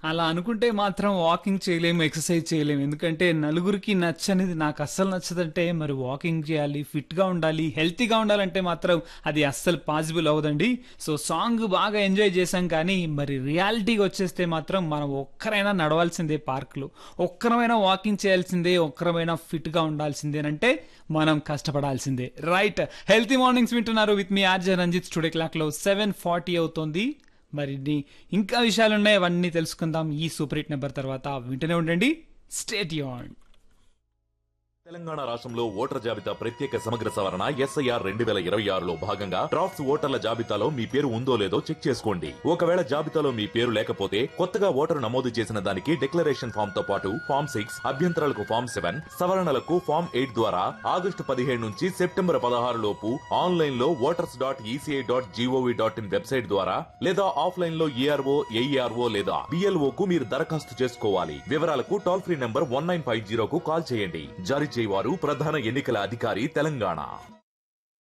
అలా అనుకుంటే మాత్రం వాకింగ్ చేయలేము ఎక్సర్సైజ్ చేయలేము ఎందుకంటే నలుగురికి నచ్చనిది నాకు అస్సలు నచ్చదంటే మరి వాకింగ్ చేయాలి ఫిట్గా ఉండాలి హెల్తీగా ఉండాలంటే మాత్రం అది అస్సలు పాసిబుల్ అవ్వదండి సో సాంగ్ బాగా ఎంజాయ్ చేశాం కానీ మరి రియాలిటీకి వచ్చేస్తే మాత్రం మనం ఒక్కరైనా నడవాల్సిందే పార్క్లో ఒక్కరమైనా వాకింగ్ చేయాల్సిందే ఒక్కరమైనా ఫిట్గా ఉండాల్సిందేనంటే మనం కష్టపడాల్సిందే రైట్ హెల్తీ మార్నింగ్స్ వింటున్నారు విత్ మీ ఆర్జే రంజిత్ స్టూడియో క్లాక్లో సెవెన్ ఫార్టీ అవుతోంది మరి నీ- ఇంకా విషయాలు ఉన్నాయి అవన్నీ తెలుసుకుందాం ఈ సూపర్ హిట్ నెంబర్ తర్వాత వింటూనే ఉండండి స్టేట్ యూన్ తెలంగాణ రాష్ట్రంలో ఓటర్ జాబితా ప్రత్యేక సమగ్ర సవరణ ఎస్ఐఆర్ రెండు వేల ఇరవై ఆరులో భాగంగా డ్రాఫ్ట్స్ ఓటర్ల జాబితాలో మీ పేరు ఉందో లేదో చెక్ చేసుకోండి ఒకవేళ జాబితాలో మీ పేరు లేకపోతే కొత్తగా ఓటరు నమోదు చేసిన దానికి డిక్లరేషన్ ఫామ్ తో పాటు ఫామ్ సిక్స్ అభ్యంతరాలకు ఫామ్ సెవెన్ సవరణలకు ఫామ్ ఎయిట్ ద్వారా ఆగస్టు పదిహేడు నుంచి సెప్టెంబర్ పదహారు లోపు ఆన్లైన్ లో voters dot ECI dot gov dot in website ద్వారా లేదా ఆఫ్లైన్ లో ఏఆర్ఓ ఏఈఆర్ఓ లేదా బిఎల్ఓ కు మీరు దరఖాస్తు చేసుకోవాలి వివరాలకు toll free number one nine five జీరోకు కాల్ చేయండి జారీ చేయవారు ప్రధాన ఎన్నికల అధికారి తెలంగాణ